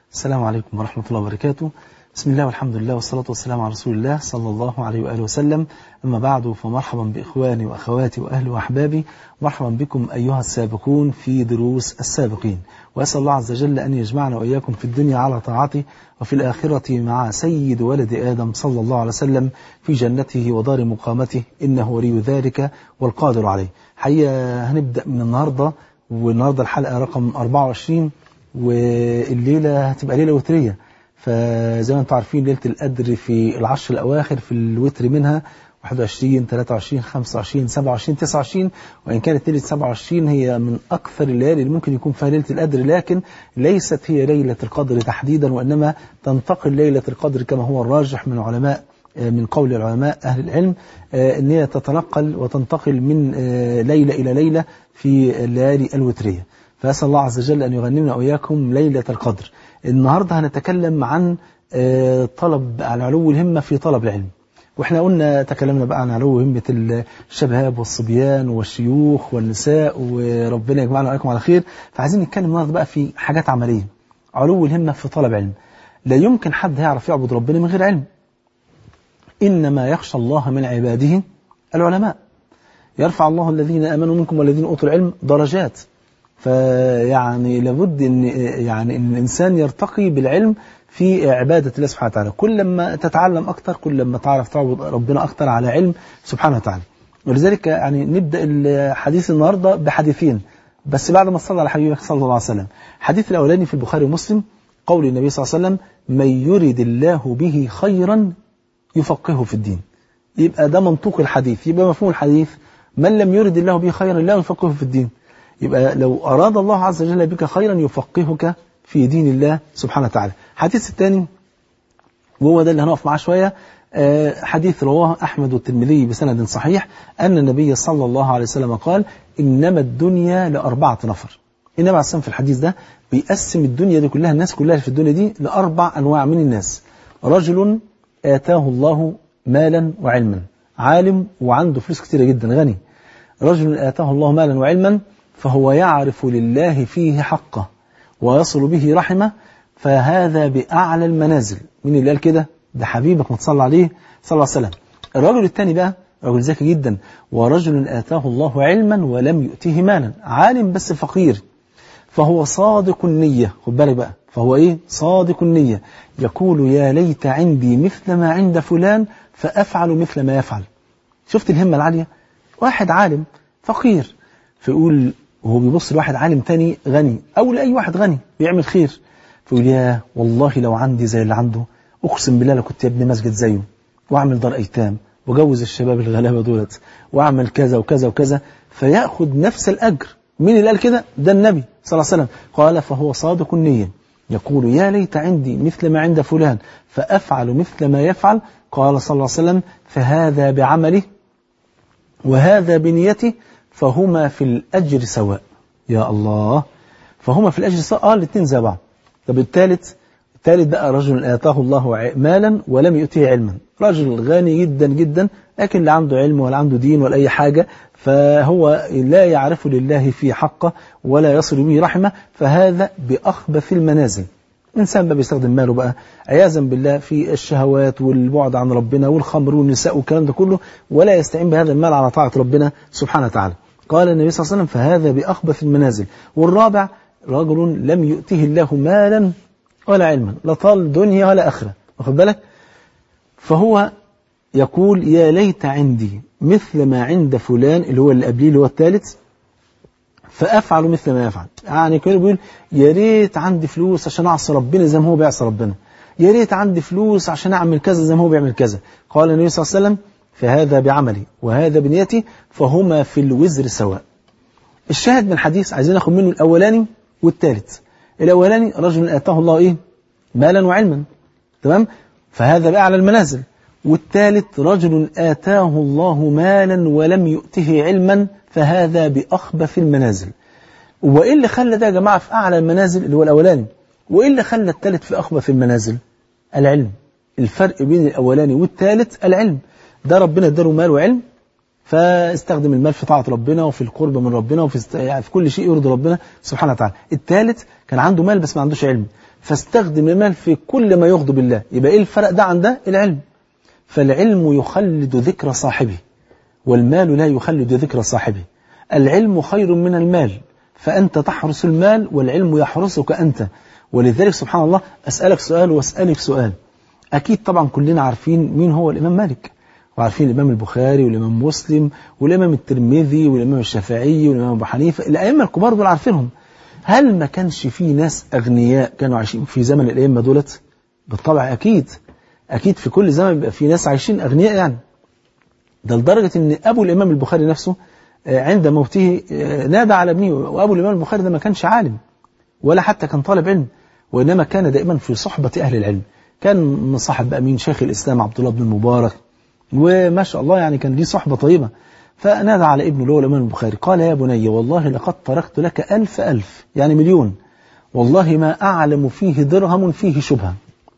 السلام عليكم ورحمة الله وبركاته بسم الله والحمد لله والصلاة والسلام على رسول الله صلى الله عليه وآله وسلم أما بعد فمرحبا بإخواني وأخواتي وأهلي وأحبابي مرحبا بكم أيها السابقون في دروس السابقين وأسأل الله عز وجل أن يجمعنا وإياكم في الدنيا على طاعته وفي الآخرة مع سيد ولد آدم صلى الله عليه وسلم في جنته ودار مقامته إنه ولي ذلك والقادر عليه حقيقة هنبدأ من النهاردة والنهاردة الحلقة رقم 24 والليلة هتبقى ليلة وترية فزي ما انتم عارفين ليلة القدر في العشر الأواخر في الوتر منها 21 23 25 27 29 وإن كانت ليلة 27 هي من أكثر الليالي اللي ممكن يكون فيها ليلة القدر لكن ليست هي ليلة القدر تحديدا وإنما تنتقل ليلة القدر كما هو الراجح من علماء من قول العلماء أهل العلم أن هي تتنقل وتنتقل من ليلة إلى ليلة في الليالي الوترية فأسأل الله عز وجل أن يغنمنا وإياكم ليلة القدر النهاردة هنتكلم عن طلب عن علو الهمة في طلب العلم واحنا قلنا تكلمنا بقى عن علو همة الشباب والصبيان والشيوخ والنساء وربنا يجمعنا وإياكم على خير فعايزين نتكلم النهارده بقى في حاجات عملية علو الهمة في طلب علم لا يمكن حد هيعرف يعبد ربنا من غير علم إنما يخشى الله من عباده العلماء يرفع الله الذين آمنوا منكم والذين أوتوا العلم درجات فيعني لابد ان يعني ان الانسان يرتقي بالعلم في عباده الله سبحانه وتعالى كل ما تتعلم اكثر كل ما تعرف تعبد ربنا اكثر على علم سبحانه وتعالى ولذلك يعني نبدا الحديث النهارده بحديثين بس بعد ما صلى على حبيبك صلى الله عليه وسلم الحديث الاولاني في البخاري ومسلم قول النبي صلى الله عليه وسلم من يرد الله به خيرا يفقهه في الدين يبقى ده منطوق الحديث يبقى مفهوم الحديث من لم يرد الله به خيرا لا يفقهه في الدين يبقى لو أراد الله عز وجل بك خيرا يفقهك في دين الله سبحانه وتعالى الحديث الثاني وهو ده اللي هنقف معاه شوية حديث رواه أحمد والترمذي بسند صحيح أن النبي صلى الله عليه وسلم قال إنما الدنيا لأربعة نفر النبي عليه السلام في الحديث ده بيقسم الدنيا دي كلها الناس كلها في الدنيا دي لأربع أنواع من الناس رجل آتاه الله مالا وعلما عالم وعنده فلوس كتيرة جدا غني رجل آتاه الله مالا وعلما فهو يعرف لله فيه حقه ويصل به رحمه فهذا بأعلى المنازل مين اللي قال كده ده حبيبك ما تصلى عليه صلى الله عليه وسلم الرجل الثاني بقى رجل ذكي جدا ورجل آتاه الله علما ولم يؤته مالا عالم بس فقير فهو صادق النية خد بالك بقى فهو ايه صادق النية يقول يا ليت عندي مثل ما عند فلان فأفعل مثل ما يفعل شفت الهمة العالية واحد عالم فقير فيقول وهو بيبص لواحد عالم تاني غني أو لأي واحد غني بيعمل خير فيقول يا والله لو عندي زي اللي عنده أقسم بالله لكنت ابني مسجد زيه وأعمل دار أيتام وجوز الشباب الغلابة دولت وأعمل كذا وكذا وكذا فيأخذ نفس الأجر مين اللي قال كده ده النبي صلى الله عليه وسلم قال فهو صادق النية يقول يا ليت عندي مثل ما عند فلان فأفعل مثل ما يفعل قال صلى الله عليه وسلم فهذا بعمله وهذا بنيته فهما في الأجر سواء يا الله فهما في الأجر سواء آه الاثنين زي بعض طب الثالث الثالث بقى رجل آتاه الله مالا ولم يؤتيه علما رجل غني جدا جدا لكن لا عنده علم ولا عنده دين ولا أي حاجة فهو لا يعرف لله في حقه ولا يصل به رحمة فهذا بأخبث المنازل الإنسان بقى بيستخدم ماله بقى عياذا بالله في الشهوات والبعد عن ربنا والخمر والنساء والكلام ده كله ولا يستعين بهذا المال على طاعة ربنا سبحانه وتعالى قال النبي صلى الله عليه وسلم فهذا بأخبث المنازل والرابع رجل لم يؤته الله مالا ولا علما لا طال دنيا ولا آخرة واخد بالك فهو يقول يا ليت عندي مثل ما عند فلان اللي هو اللي قبليه اللي هو الثالث فأفعل مثل ما يفعل يعني كده بيقول يا ريت عندي فلوس عشان أعصي ربنا زي ما هو بيعصي ربنا يا ريت عندي فلوس عشان أعمل كذا زي ما هو بيعمل كذا قال النبي صلى الله عليه وسلم فهذا بعملي وهذا بنيتي فهما في الوزر سواء الشاهد من الحديث عايزين ناخد منه الأولاني والثالث الأولاني رجل آتاه الله إيه مالا وعلما تمام فهذا بأعلى المنازل والثالث رجل آتاه الله مالا ولم يؤته علما فهذا بأخبث المنازل وإيه اللي خلى ده يا جماعة في أعلى المنازل اللي هو الأولاني وإيه اللي خلى الثالث في أخبث المنازل العلم الفرق بين الأولاني والثالث العلم ده ربنا اداله مال وعلم فاستخدم المال في طاعة ربنا وفي القرب من ربنا وفي است... يعني في كل شيء يرضي ربنا سبحانه وتعالى الثالث كان عنده مال بس ما عندوش علم فاستخدم المال في كل ما يغضب الله يبقى إيه الفرق ده عن ده العلم فالعلم يخلد ذكر صاحبه والمال لا يخلد ذكر صاحبه العلم خير من المال فأنت تحرس المال والعلم يحرسك أنت ولذلك سبحان الله أسألك سؤال وأسألك سؤال أكيد طبعا كلنا عارفين مين هو الإمام مالك وعارفين الإمام البخاري والإمام مسلم والإمام الترمذي والإمام الشافعي والإمام أبو حنيفة الأئمة الكبار دول عارفينهم هل ما كانش في ناس أغنياء كانوا عايشين في زمن الأئمة دولت بالطبع أكيد أكيد في كل زمن بيبقى في ناس عايشين أغنياء يعني ده لدرجة أن أبو الإمام البخاري نفسه عند موته نادى على ابنه وأبو الإمام البخاري ده ما كانش عالم ولا حتى كان طالب علم وإنما كان دائما في صحبة أهل العلم كان مصاحب بقى مين شيخ الإسلام عبد الله بن المبارك وما شاء الله يعني كان ليه صحبة طيبة فنادى على ابنه اللي هو الإمام البخاري قال يا بني والله لقد تركت لك ألف ألف يعني مليون والله ما أعلم فيه درهم فيه شبهة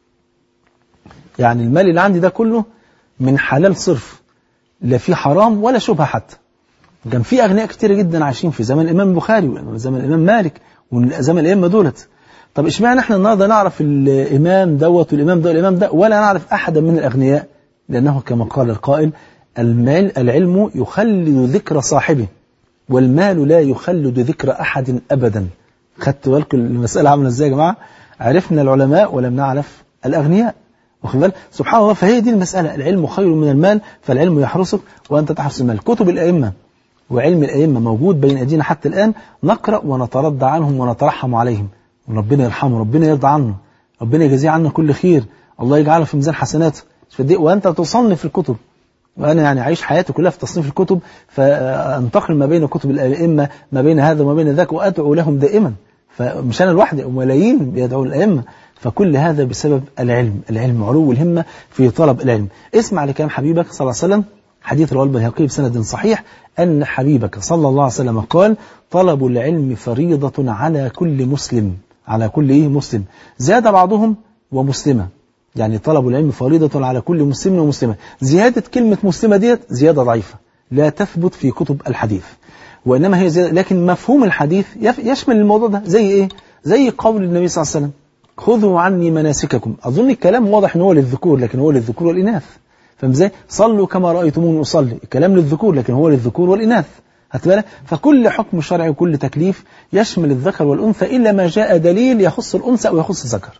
يعني المال اللي عندي ده كله من حلال صرف لا فيه حرام ولا شبهة حتى كان في أغنياء كتير جدا عايشين في زمن الإمام البخاري وزمن الإمام مالك وزمن الأئمة دولت طب اشمعنى احنا النهارده نعرف الإمام دوت والإمام ده والإمام ده ولا نعرف أحدا من الأغنياء لأنه كما قال القائل المال العلم يخلد ذكر صاحبه والمال لا يخلد ذكر أحد أبدا خدت بالكم المسألة عاملة ازاي يا جماعة عرفنا العلماء ولم نعرف الأغنياء واخد بالك سبحان الله فهي دي المسألة العلم خير من المال فالعلم يحرسك وأنت تحرس المال كتب الأئمة وعلم الأئمة موجود بين أيدينا حتى الآن نقرأ ونترضى عنهم ونترحم عليهم وربنا يرحمه ربنا يرضى عنه ربنا يجزيه عنا كل خير الله يجعله في ميزان حسناته وأنت تصنف الكتب وأنا يعني عايش حياتي كلها في تصنيف الكتب فأنتقل ما بين كتب الأئمة ما بين هذا وما بين ذاك وأدعو لهم دائما فمش أنا لوحدي وملايين بيدعوا الأئمة فكل هذا بسبب العلم العلم علو الهمة في طلب العلم اسمع لكلام حبيبك صلى الله عليه وسلم حديث رواه البيهقي بسند صحيح أن حبيبك صلى الله عليه وسلم قال طلب العلم فريضة على كل مسلم على كل إيه مسلم زاد بعضهم ومسلمة يعني طلب العلم فريضة على كل مسلم ومسلمة زيادة كلمة مسلمة ديت زيادة ضعيفة لا تثبت في كتب الحديث وإنما هي زيادة لكن مفهوم الحديث يشمل الموضوع ده زي إيه زي قول النبي صلى الله عليه وسلم خذوا عني مناسككم أظن الكلام واضح أنه هو للذكور لكن هو للذكور والإناث فاهم ازاي صلوا كما رأيتموني أصلي الكلام للذكور لكن هو للذكور والإناث هتبالك فكل حكم شرعي وكل تكليف يشمل الذكر والأنثى إلا ما جاء دليل يخص الأنثى أو يخص الذكر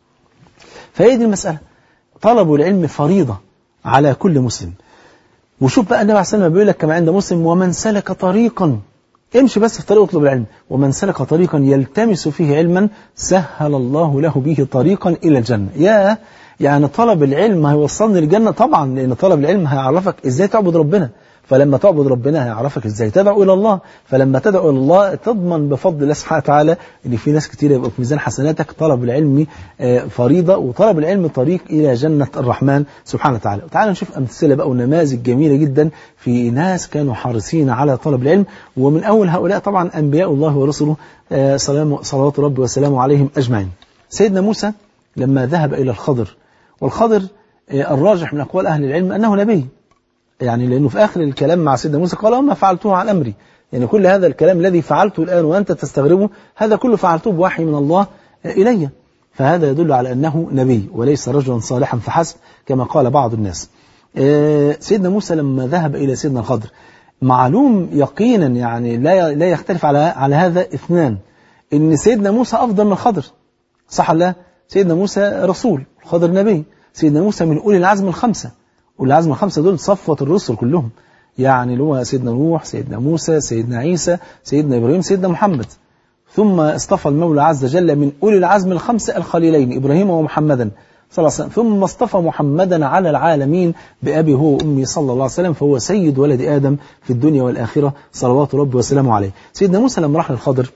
فهي دي المسألة طلب العلم فريضة على كل مسلم وشوف بقى النبي عليه الصلاة والسلام بيقول لك كما عند مسلم ومن سلك طريقا امشي بس في طريق اطلب العلم ومن سلك طريقا يلتمس فيه علما سهل الله له به طريقا إلى الجنة يا يعني طلب العلم هيوصلني للجنة طبعا لأن طلب العلم هيعرفك إزاي تعبد ربنا فلما تعبد ربنا هيعرفك ازاي تدعو الى الله فلما تدعو الى الله تضمن بفضل الله سبحانه وتعالى ان في ناس كتير يبقى في ميزان حسناتك طلب العلم فريضه وطلب العلم طريق الى جنه الرحمن سبحانه وتعالى وتعالى نشوف امثله بقى ونماذج جميله جدا في ناس كانوا حريصين على طلب العلم ومن اول هؤلاء طبعا انبياء الله ورسله صلوات ربي وسلامه عليهم اجمعين سيدنا موسى لما ذهب الى الخضر والخضر الراجح من اقوال اهل العلم انه نبي يعني لأنه في آخر الكلام مع سيدنا موسى قال وما فعلته عن أمري يعني كل هذا الكلام الذي فعلته الآن وأنت تستغربه هذا كله فعلته بوحي من الله إلي فهذا يدل على أنه نبي وليس رجلا صالحا فحسب كما قال بعض الناس سيدنا موسى لما ذهب إلى سيدنا الخضر معلوم يقينا يعني لا لا يختلف على على هذا اثنان ان سيدنا موسى افضل من الخضر صح ولا سيدنا موسى رسول الخضر نبي سيدنا موسى من اولي العزم الخمسه والعزم الخمسة دول صفوة الرسل كلهم يعني اللي هو سيدنا نوح سيدنا موسى سيدنا عيسى سيدنا إبراهيم سيدنا محمد ثم اصطفى المولى عز وجل من أولي العزم الخمسة الخليلين إبراهيم ومحمدا صلى الله عليه وسلم ثم اصطفى محمدا على العالمين بأبي هو وأمي صلى الله عليه وسلم فهو سيد ولد آدم في الدنيا والآخرة صلوات ربي وسلامه عليه سيدنا موسى لما راح للخضر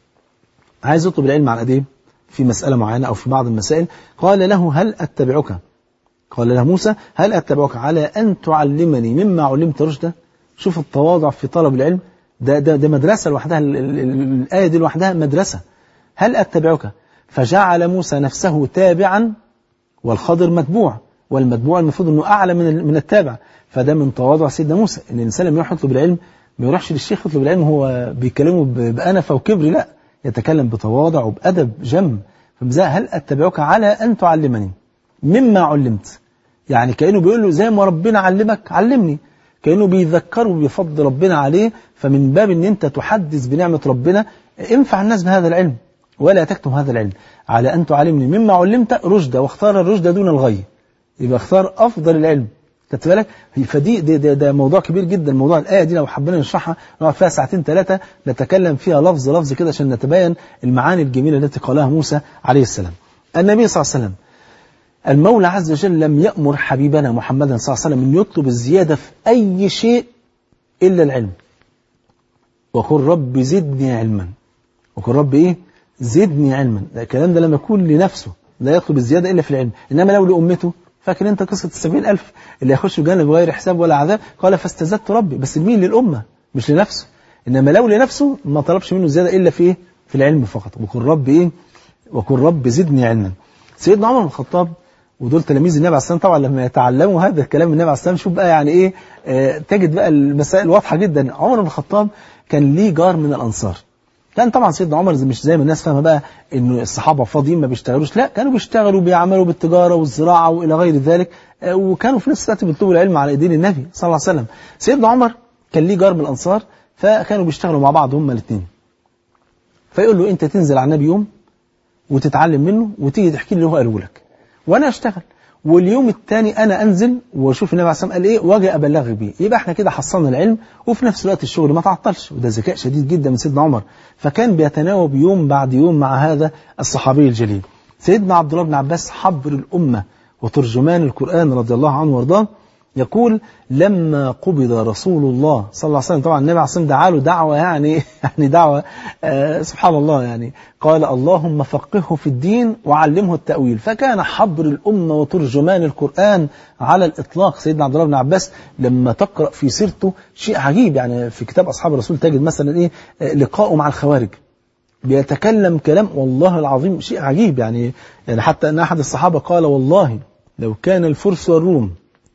عايز يطلب العلم عن أديه في مسألة معينة أو في بعض المسائل قال له هل أتبعك قال له موسى هل أتبعك على أن تعلمني مما علمت رشدا شوف التواضع في طلب العلم ده, ده, ده مدرسة لوحدها الآية دي لوحدها مدرسة هل أتبعك فجعل موسى نفسه تابعا والخضر متبوع والمتبوع المفروض أنه أعلى من من التابع فده من تواضع سيدنا موسى إن الإنسان لما يروح يطلب العلم ما يروحش للشيخ يطلب العلم هو بيكلمه بأنفة وكبر لا يتكلم بتواضع وبأدب جم هل أتبعك على أن تعلمني مما علمت يعني كأنه بيقول له زي ما ربنا علمك علمني كأنه بيذكره بفضل ربنا عليه فمن باب ان انت تحدث بنعمة ربنا انفع الناس بهذا العلم ولا تكتم هذا العلم على أن تعلمني مما علمت رشدا واختار الرشد دون الغي يبقى اختار أفضل العلم خدت بالك فدي ده, ده, ده موضوع كبير جدا موضوع الآية دي لو حبينا نشرحها نقعد فيها ساعتين ثلاثة نتكلم فيها لفظ لفظ كده عشان نتبين المعاني الجميلة التي قالها موسى عليه السلام النبي صلى الله عليه وسلم المولى عز وجل لم يأمر حبيبنا محمدا صلى الله عليه وسلم أن يطلب الزيادة في أي شيء إلا العلم وقل رب زدني علما وقل رب إيه زدني علما الكلام ده لما يكون لنفسه لا يطلب الزيادة إلا في العلم إنما لو لأمته فاكر أنت قصة السبعين ألف اللي يخش الجنة بغير حساب ولا عذاب قال فاستزدت ربي بس مين للأمة مش لنفسه إنما لو لنفسه ما طلبش منه زيادة إلا في إيه في العلم فقط وقل رب إيه وقل رب زدني علما سيدنا عمر بن الخطاب ودول تلاميذ النبي عليه السلام طبعا لما يتعلموا هذا الكلام من النبي عليه السلام شوف بقى يعني ايه آه تجد بقى المسائل واضحه جدا عمر بن الخطاب كان ليه جار من الانصار كان طبعا سيدنا عمر مش زي ما الناس فاهمه بقى انه الصحابه فاضيين ما بيشتغلوش لا كانوا بيشتغلوا بيعملوا بالتجاره والزراعه والى غير ذلك آه وكانوا في نفس الوقت بيطلبوا العلم على ايدين النبي صلى الله عليه وسلم سيدنا عمر كان ليه جار من الانصار فكانوا بيشتغلوا مع بعض هما الاثنين فيقول له انت تنزل على النبي يوم وتتعلم منه وتيجي تحكي لي اللي هو قاله لك وانا اشتغل واليوم الثاني انا انزل واشوف النبي عليه الصلاه والسلام قال ايه واجي ابلغك بيه يبقى احنا كده حصلنا العلم وفي نفس الوقت الشغل ما تعطلش وده ذكاء شديد جدا من سيدنا عمر فكان بيتناوب يوم بعد يوم مع هذا الصحابي الجليل سيدنا عبد الله بن عباس حبر الامه وترجمان القران رضي الله عنه وارضاه يقول لما قبض رسول الله صلى الله عليه وسلم طبعا النبي عليه الصلاه والسلام دعا له دعوه يعني يعني دعوه آه سبحان الله يعني قال اللهم فقهه في الدين وعلمه التاويل فكان حبر الامه وترجمان القران على الاطلاق سيدنا عبد الله بن عباس لما تقرا في سيرته شيء عجيب يعني في كتاب اصحاب الرسول تجد مثلا ايه لقاؤه مع الخوارج بيتكلم كلام والله العظيم شيء عجيب يعني يعني حتى ان احد الصحابه قال والله لو كان الفرس والروم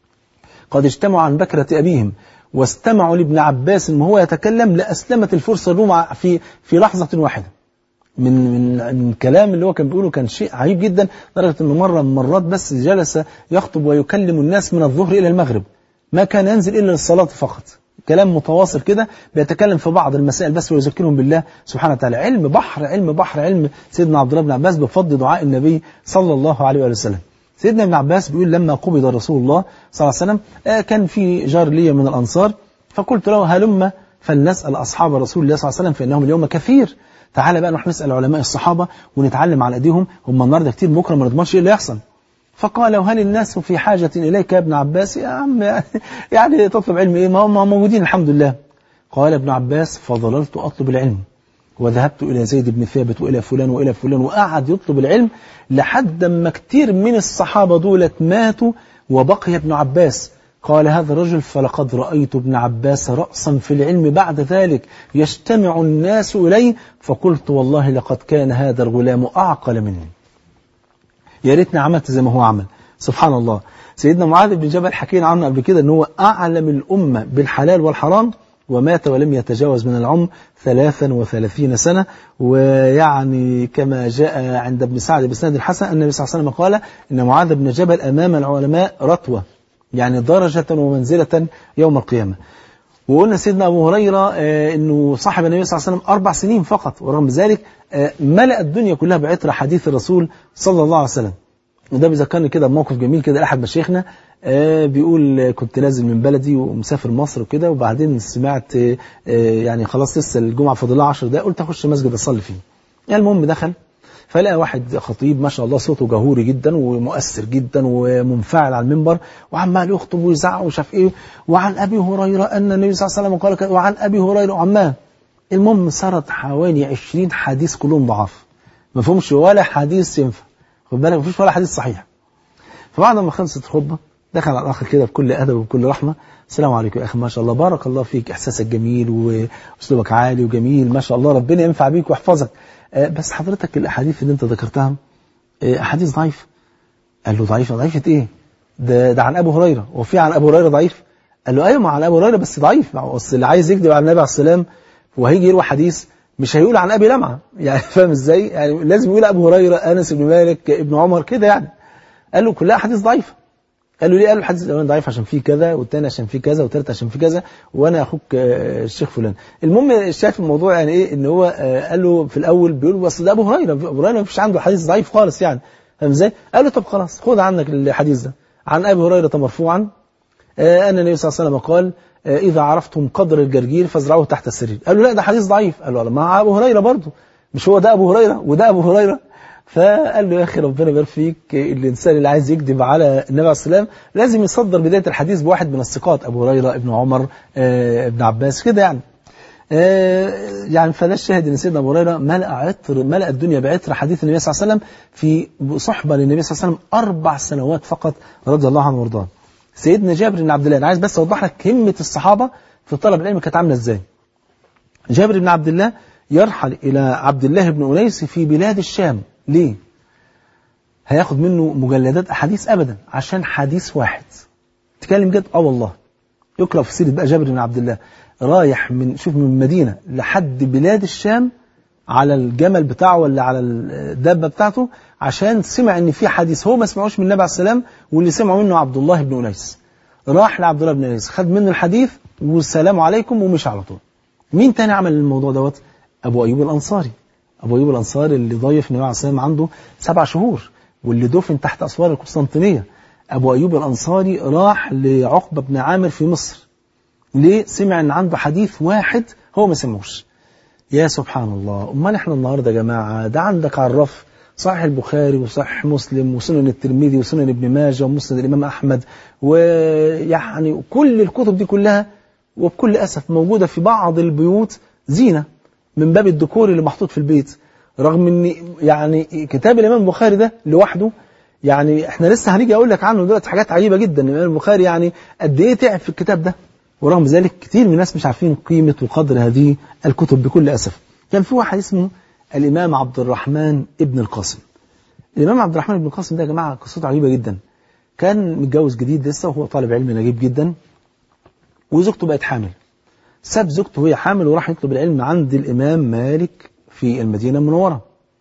قد اجتمعوا عن بكرة أبيهم واستمعوا لابن عباس وهو يتكلم لأسلمت الفرس الروم في في لحظة واحدة من من من الكلام اللي هو كان بيقوله كان شيء عجيب جدا لدرجة انه مرة من مرات بس جلس يخطب ويكلم الناس من الظهر إلى المغرب ما كان ينزل إلا للصلاة فقط كلام متواصل كده بيتكلم في بعض المسائل بس ويذكرهم بالله سبحانه وتعالى علم بحر علم بحر علم سيدنا عبد الله بن عباس بفضل دعاء النبي صلى الله عليه وآله وسلم سيدنا ابن عباس بيقول لما قبض رسول الله صلى الله عليه وسلم كان في جار لي من الأنصار فقلت له هلم فلنسأل أصحاب رسول الله صلى الله عليه وسلم فإنهم اليوم كثير تعالى بقى نروح نسأل علماء الصحابة ونتعلم على أيديهم هم النهارده كتير بكره ما نضمنش ايه اللي يحصل فقال وهل الناس في حاجة إليك يا ابن عباس يا عم يعني تطلب علم إيه ما هم موجودين الحمد لله قال ابن عباس فظللت أطلب العلم وذهبت إلى زيد بن ثابت وإلى فلان وإلى فلان وقعد يطلب العلم لحد ما كتير من الصحابة دولت ماتوا وبقي ابن عباس قال هذا الرجل فلقد رأيت ابن عباس رأسا في العلم بعد ذلك يجتمع الناس إليه فقلت والله لقد كان هذا الغلام أعقل مني يا ريتني عملت زي ما هو عمل سبحان الله سيدنا معاذ بن جبل حكينا عنه قبل كده ان هو أعلم الأمة بالحلال والحرام ومات ولم يتجاوز من العمر 33 سنة ويعني كما جاء عند ابن سعد بسند الحسن النبي صلى الله عليه وسلم قال إن معاذ بن جبل أمام العلماء رتوة يعني درجة ومنزلة يوم القيامة وقلنا سيدنا أبو هريرة أنه صاحب النبي صلى الله عليه وسلم أربع سنين فقط ورغم ذلك ملأ الدنيا كلها بعطر حديث الرسول صلى الله عليه وسلم وده بيذكرني كده بموقف جميل كده لأحد مشايخنا آه بيقول كنت نازل من بلدي ومسافر مصر وكده وبعدين سمعت آه يعني خلاص لسه الجمعة فاضل لها 10 دقايق قلت اخش مسجد اصلي فيه يعني المهم دخل فلقى واحد خطيب ما شاء الله صوته جهوري جدا ومؤثر جدا ومنفعل على المنبر وعمال يخطب ويزعق ومش عارف ايه وعن ابي هريره ان النبي صلى الله عليه وسلم قال وعن ابي هريره وعماه المهم سرد حوالي 20 حديث كلهم ضعاف ما فيهمش ولا حديث ينفع خد بالك ما فيش ولا حديث صحيح فبعد ما خلصت الخطبه دخل على الاخ كده بكل ادب وبكل رحمه السلام عليكم يا اخي ما شاء الله بارك الله فيك احساسك جميل واسلوبك عالي وجميل ما شاء الله ربنا ينفع بيك ويحفظك أه بس حضرتك الاحاديث اللي انت ذكرتها أه احاديث ضعيفه قال له ضعيفه ضعيفه ايه ده ده عن ابو هريره هو في عن ابو هريره ضعيف قال له ايوه ما عن ابو هريره بس ضعيف اصل اللي عايز يكذب على النبي عليه السلام وهيجي يروي حديث مش هيقول عن ابي لمعه يعني فاهم ازاي يعني لازم يقول ابو هريره انس بن مالك ابن عمر كده يعني قال له كلها حديث ضعيفه قال له ليه قال له الحديث الاولاني ضعيف عشان فيه كذا والثاني عشان فيه كذا والثالث عشان فيه كذا وانا اخوك الشيخ فلان المهم الشاهد في الموضوع يعني ايه ان هو قال له في الاول بيقول بس ده ابو هريره ابو هريره ما فيش عنده حديث ضعيف خالص يعني فاهم ازاي قال له طب خلاص خد عنك الحديث ده عن ابي هريره مرفوعا ان النبي صلى الله عليه وسلم قال اذا عرفتم قدر الجرجير فازرعوه تحت السرير قال له لا ده حديث ضعيف قال له مع ابو هريره برضه مش هو ده ابو هريره وده ابو هريره فقال له يا اخي ربنا يبارك فيك الانسان اللي عايز يكذب على النبي عليه السلام لازم يصدر بدايه الحديث بواحد من الثقات ابو هريره ابن عمر آه ابن عباس كده يعني آه يعني فده الشاهد ان سيدنا ابو هريره ملأ عطر ملأ الدنيا بعطر حديث النبي صلى الله عليه وسلم في صحبه للنبي صلى الله عليه وسلم اربع سنوات فقط رضي الله عنه وارضاه سيدنا جابر بن عبد الله انا عايز بس اوضح لك همه الصحابه في طلب العلم كانت عامله ازاي جابر بن عبد الله يرحل الى عبد الله بن انيس في بلاد الشام ليه هياخد منه مجلدات احاديث ابدا عشان حديث واحد تكلم جد اه والله يقرا في سيره بقى جابر بن عبد الله رايح من شوف من المدينه لحد بلاد الشام على الجمل بتاعه ولا على الدابه بتاعته عشان سمع ان في حديث هو ما سمعوش من النبي عليه السلام واللي سمعوا منه عبد الله بن انيس راح لعبد الله بن انيس خد منه الحديث والسلام عليكم ومشي على طول مين تاني عمل الموضوع دوت ابو ايوب الانصاري ابو ايوب الانصاري اللي ضيف النبي عليه السلام عنده سبع شهور واللي دفن تحت اسوار القسطنطينيه ابو ايوب الانصاري راح لعقبه بن عامر في مصر ليه سمع ان عنده حديث واحد هو ما سمعوش يا سبحان الله امال احنا النهارده يا جماعه ده عندك على الرف صحيح البخاري وصحيح مسلم وسنن الترمذي وسنن ابن ماجه ومسند الامام احمد ويعني كل الكتب دي كلها وبكل اسف موجوده في بعض البيوت زينه من باب الديكور اللي محطوط في البيت رغم ان يعني كتاب الامام البخاري ده لوحده يعني احنا لسه هنيجي اقول لك عنه دلوقتي حاجات عجيبه جدا الامام البخاري يعني قد ايه تعب في الكتاب ده ورغم ذلك كتير من الناس مش عارفين قيمه وقدر هذه الكتب بكل اسف كان في واحد اسمه الامام عبد الرحمن ابن القاسم الامام عبد الرحمن ابن القاسم ده يا جماعه قصته عجيبه جدا كان متجوز جديد لسه وهو طالب علم نجيب جدا وزوجته بقت حامل ساب زوجته وهي حامل وراح يطلب العلم عند الامام مالك في المدينه المنوره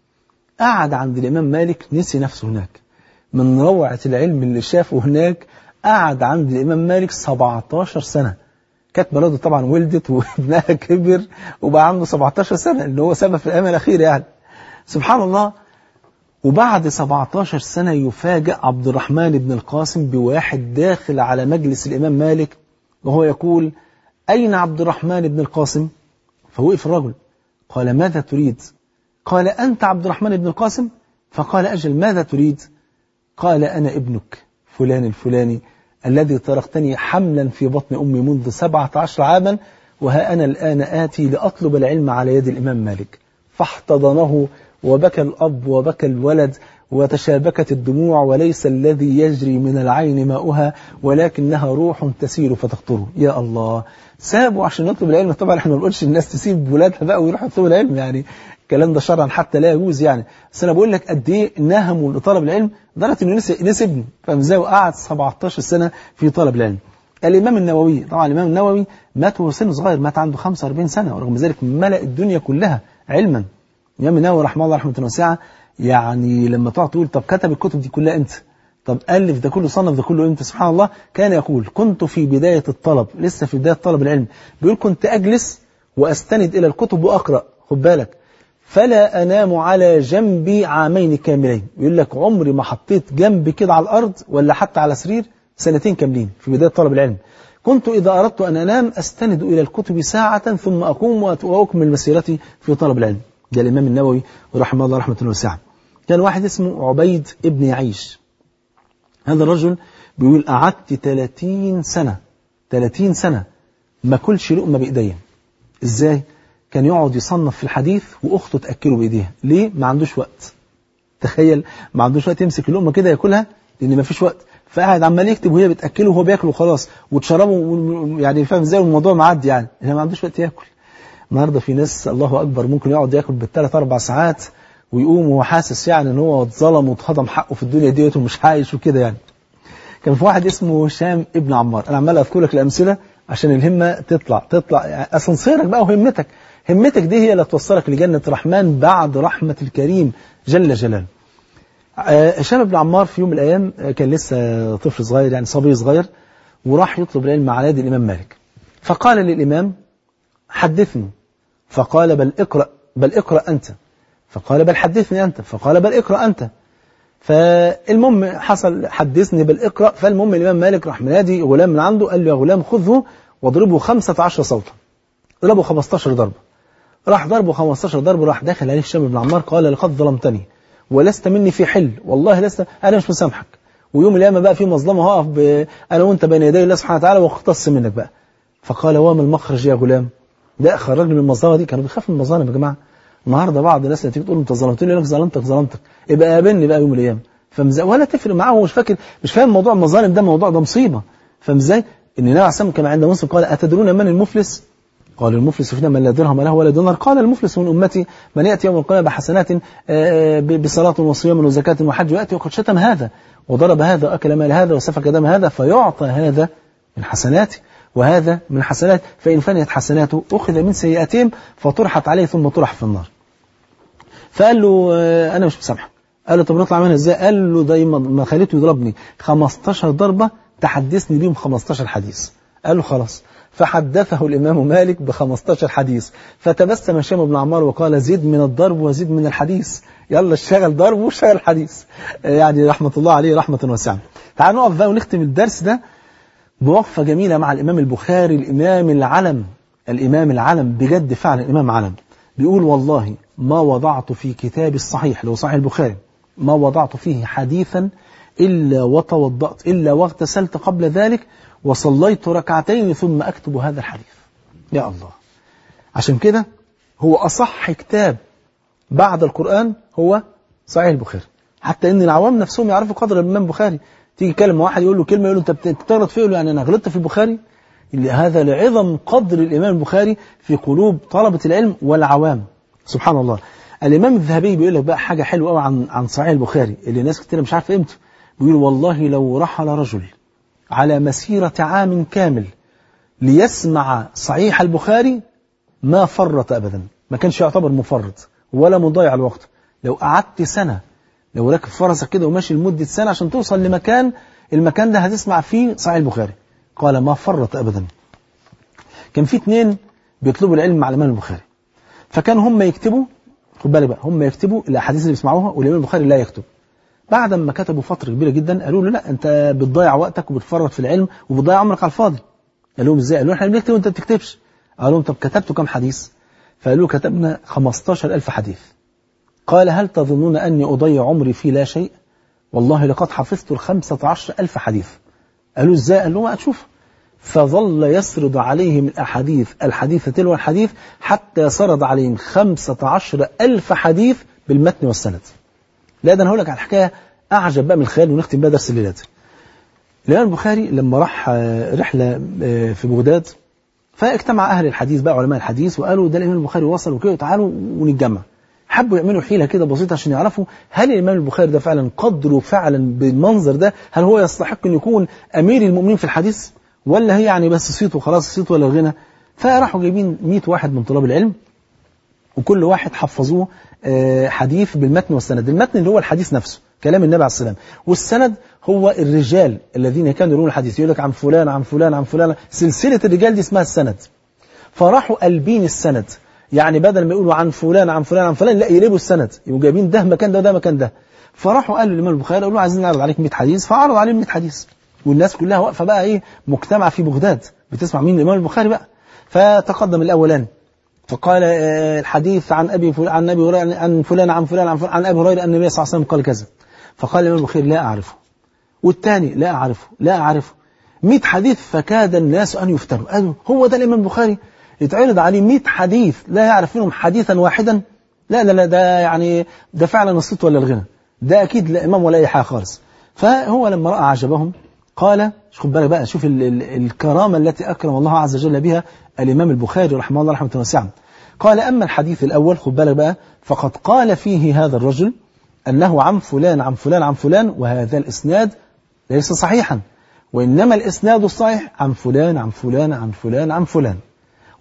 قعد عند الامام مالك نسي نفسه هناك من روعه العلم اللي شافه هناك قعد عند الامام مالك 17 سنه كانت مراته طبعا ولدت وابنها كبر وبقى عنده 17 سنه اللي هو سبب في الايام الاخيره يعني سبحان الله وبعد 17 سنة يفاجأ عبد الرحمن بن القاسم بواحد داخل على مجلس الإمام مالك وهو يقول أين عبد الرحمن بن القاسم فوقف الرجل قال ماذا تريد قال أنت عبد الرحمن بن القاسم فقال أجل ماذا تريد قال أنا ابنك فلان الفلاني الذي تركتني حملا في بطن أمي منذ سبعة عشر عاما وها أنا الآن آتي لأطلب العلم على يد الإمام مالك فاحتضنه وبكى الأب وبكى الولد وتشابكت الدموع وليس الذي يجري من العين ماؤها ولكنها روح تسيل فتقطره يا الله سابوا عشان يطلب العلم طبعا احنا ما بنقولش الناس تسيب ولادها بقى ويروحوا يطلبوا العلم يعني الكلام ده شرعا حتى لا يجوز يعني بس انا بقول لك قد ايه نهموا لطلب العلم لدرجه انه نسي نسي ابنه فاهم ازاي وقعد 17 سنه في طلب العلم الامام النووي طبعا الامام النووي مات وهو سنه صغير مات عنده 45 سنه ورغم ذلك ملأ الدنيا كلها علما الإمام النووي رحمه الله رحمة واسعة يعني لما تقعد تقول طب كتب الكتب دي كلها امتى؟ طب ألف ده كله صنف ده كله امتى؟ سبحان الله كان يقول كنت في بداية الطلب لسه في بداية طلب العلم بيقول كنت أجلس وأستند إلى الكتب وأقرأ خد بالك فلا أنام على جنبي عامين كاملين يقول لك عمري ما حطيت جنبي كده على الأرض ولا حتى على سرير سنتين كاملين في بداية طلب العلم كنت إذا أردت أن أنام أستند إلى الكتب ساعة ثم أقوم وأكمل مسيرتي في طلب العلم ده الإمام النووي رحمه الله رحمة واسعة كان واحد اسمه عبيد ابن يعيش هذا الرجل بيقول قعدت 30 سنة 30 سنة ما كلش لقمة بإيديا إزاي؟ كان يقعد يصنف في الحديث وأخته تأكله بإيديها ليه؟ ما عندوش وقت تخيل ما عندوش وقت يمسك اللقمة كده ياكلها لأن ما فيش وقت فقاعد عمال يكتب وهي بتأكله وهو بياكل وخلاص وتشربه يعني فاهم ازاي والموضوع معدي يعني ما عندوش وقت ياكل النهارده في ناس الله اكبر ممكن يقعد ياكل بالثلاث اربع ساعات ويقوم وهو حاسس يعني ان هو اتظلم واتهضم حقه في الدنيا ديت ومش عايش وكده يعني. كان في واحد اسمه هشام ابن عمار انا عمال اذكر لك الامثله عشان الهمه تطلع تطلع يعني اسانسيرك بقى وهمتك همتك دي هي اللي توصلك لجنة الرحمن بعد رحمة الكريم جل جلاله هشام بن عمار في يوم من الأيام كان لسه طفل صغير يعني صبي صغير وراح يطلب العلم على يد الإمام مالك فقال للإمام حدثني فقال بل اقرأ بل اقرأ أنت فقال بل حدثني أنت فقال بل اقرأ أنت فالمهم حصل حدثني بل اقرأ فالمهم الإمام مالك راح منادي غلام من عنده قال له يا غلام خذه واضربه 15 صوتا ضربه 15 ضربة راح ضربه 15 ضربة راح داخل عليه هشام بن عمار قال لقد ظلمتني ولست مني في حل والله لست أنا مش مسامحك ويوم القيامة بقى في مظلمة هقف ب... أنا وأنت بين يدي الله سبحانه وتعالى واختص منك بقى فقال وما المخرج يا غلام ده خرجني من المظلمة دي كانوا بيخافوا من المظالم يا جماعة النهارده بعض الناس اللي تيجي تقول انت ظلمتني يقول لك ظلمتك ظلمتك يبقى قابلني بقى يوم القيامة فمز... ولا تفرق معاه هو مش فاكر مش فاهم موضوع المظالم ده موضوع ده مصيبة فاهم ازاي؟ ان النبي عليه الصلاه كما عند مسلم قال اتدرون من المفلس؟ قال المفلس فينا من لا درهم له ولا دينار قال المفلس من امتي من ياتي يوم القيامه بحسنات بصلاه وصيام وزكاه وحج وياتي وقد شتم هذا وضرب هذا واكل مال هذا وسفك دم هذا فيعطى هذا من حسناته وهذا من حسنات فان فنيت حسناته اخذ من سيئاتهم فطرحت عليه ثم طرح في النار. فقال له انا مش مسامحك. قال له طب نطلع منها ازاي؟ قال له دايما ما خليته يضربني 15 ضربه تحدثني بيهم 15 حديث. قال له خلاص فحدثه الإمام مالك ب 15 حديث فتبسم هشام بن عمار وقال زد من الضرب وزد من الحديث يلا اشتغل ضرب واشتغل حديث يعني رحمة الله عليه رحمة واسعة تعالوا نقف بقى ونختم الدرس ده بوقفة جميلة مع الإمام البخاري الإمام العلم الإمام العلم بجد فعلا الإمام علم بيقول والله ما وضعت في كتابي الصحيح اللي هو صحيح البخاري ما وضعت فيه حديثا إلا وتوضأت إلا واغتسلت قبل ذلك وصليت ركعتين ثم أكتب هذا الحديث يا الله عشان كده هو أصح كتاب بعد القرآن هو صحيح البخاري حتى ان العوام نفسهم يعرفوا قدر الامام البخاري تيجي تكلم واحد يقول له كلمه يقول له انت بتغلط فيه يقول له يعني انا غلطت في البخاري هذا لعظم قدر الامام البخاري في قلوب طلبه العلم والعوام سبحان الله الامام الذهبي بيقول لك بقى حاجه حلوه قوي عن عن صحيح البخاري اللي ناس كتير مش عارفه قيمته بيقول والله لو رحل رجل على مسيرة عام كامل ليسمع صحيح البخاري ما فرط أبدا ما كانش يعتبر مفرط ولا مضيع الوقت لو قعدت سنة لو راكب فرسك كده وماشي لمدة سنة عشان توصل لمكان المكان ده هتسمع فيه صحيح البخاري قال ما فرط أبدا كان في اثنين بيطلبوا العلم مع الإمام البخاري فكان هم يكتبوا خد بالك بقى هم يكتبوا الأحاديث اللي بيسمعوها والإمام البخاري لا يكتب بعد ما كتبوا فترة كبيرة جدا قالوا له لا أنت بتضيع وقتك وبتفرط في العلم وبتضيع عمرك على الفاضي قال لهم ازاي؟ قالوا احنا بنكتب وانت ما بتكتبش قال لهم طب كتبتوا كم حديث؟ فقالوا كتبنا 15000 حديث قال هل تظنون أني أضيع عمري في لا شيء؟ والله لقد حفظت ال 15000 حديث قالوا ازاي؟ قال لهم هتشوف فظل يسرد عليهم الأحاديث الحديث تلو الحديث حتى سرد عليهم 15000 حديث بالمتن والسند لا ده انا هقول لك على حكايه اعجب بقى من الخيال ونختم بقى درس الليلات. الامام البخاري لما راح رحله في بغداد فاجتمع اهل الحديث بقى علماء الحديث وقالوا ده الامام البخاري وصل وكده تعالوا ونتجمع. حبوا يعملوا حيله كده بسيطه عشان يعرفوا هل الامام البخاري ده فعلا قدره فعلا بالمنظر ده هل هو يستحق ان يكون امير المؤمنين في الحديث ولا هي يعني بس صيت وخلاص صيت ولا الغنى فراحوا جايبين 100 واحد من طلاب العلم وكل واحد حفظوه حديث بالمتن والسند المتن اللي هو الحديث نفسه كلام النبي عليه السلام والسند هو الرجال الذين كانوا يقولون الحديث يقول لك عن فلان عن فلان عن فلان سلسلة الرجال دي اسمها السند فراحوا قلبين السند يعني بدل ما يقولوا عن فلان عن فلان عن فلان لا يقلبوا السند يبقوا جايبين ده مكان ده وده مكان ده فراحوا قالوا للإمام البخاري قالوا له عايزين نعرض عليك 100 حديث فعرض عليهم 100 حديث والناس كلها واقفة بقى ايه مجتمع في بغداد بتسمع مين الإمام البخاري بقى فتقدم الأولاني فقال الحديث عن ابي فل... عن ابي هريره عن فلان عن فلان عن فلان عن ابي هريره ان النبي صلى الله عليه وسلم قال كذا فقال الامام البخاري لا اعرفه والثاني لا اعرفه لا اعرفه 100 حديث فكاد الناس ان يفتنوا قالوا هو ده الامام البخاري يتعرض عليه 100 حديث لا يعرف منهم حديثا واحدا لا لا لا ده يعني ده فعلا الصيت ولا الغنى ده اكيد لا امام ولا اي حاجه خالص فهو لما راى عجبهم قال خد بالك بقى شوف ال ال الكرامة التي أكرم الله عز وجل بها الإمام البخاري رحمه الله رحمة واسعة قال أما الحديث الأول خد بالك بقى فقد قال فيه هذا الرجل أنه عن فلان عن فلان عن فلان وهذا الإسناد ليس صحيحا وإنما الإسناد الصحيح عن فلان عن فلان عن فلان عن فلان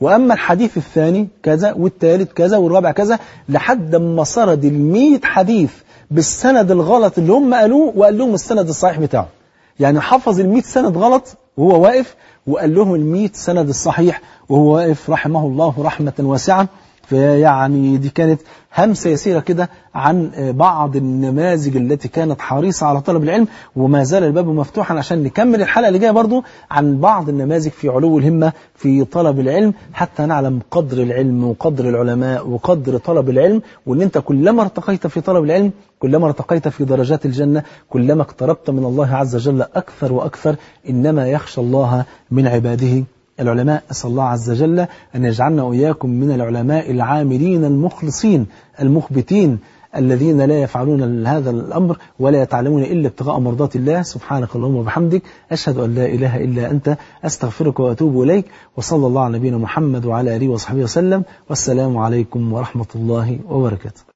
وأما الحديث الثاني كذا والثالث كذا والرابع كذا لحد ما سرد المية حديث بالسند الغلط اللي هم قالوه وقال لهم السند الصحيح بتاعه يعني حفظ المية سند غلط وهو واقف وقال لهم المية سند الصحيح وهو واقف رحمه الله رحمة واسعة فيعني دي كانت همسة يسيرة كده عن بعض النماذج التي كانت حريصة على طلب العلم وما زال الباب مفتوحا عشان نكمل الحلقة اللي جاية برضو عن بعض النماذج في علو الهمة في طلب العلم حتى نعلم قدر العلم وقدر العلماء وقدر طلب العلم وان انت كلما ارتقيت في طلب العلم كلما ارتقيت في درجات الجنة كلما اقتربت من الله عز وجل أكثر وأكثر إنما يخشى الله من عباده العلماء أسأل الله عز وجل أن يجعلنا وإياكم من العلماء العاملين المخلصين المخبتين الذين لا يفعلون هذا الأمر ولا يتعلمون إلا ابتغاء مرضات الله سبحانك اللهم وبحمدك أشهد أن لا إله إلا أنت أستغفرك وأتوب إليك وصلى الله على نبينا محمد وعلى آله وصحبه وسلم والسلام عليكم ورحمة الله وبركاته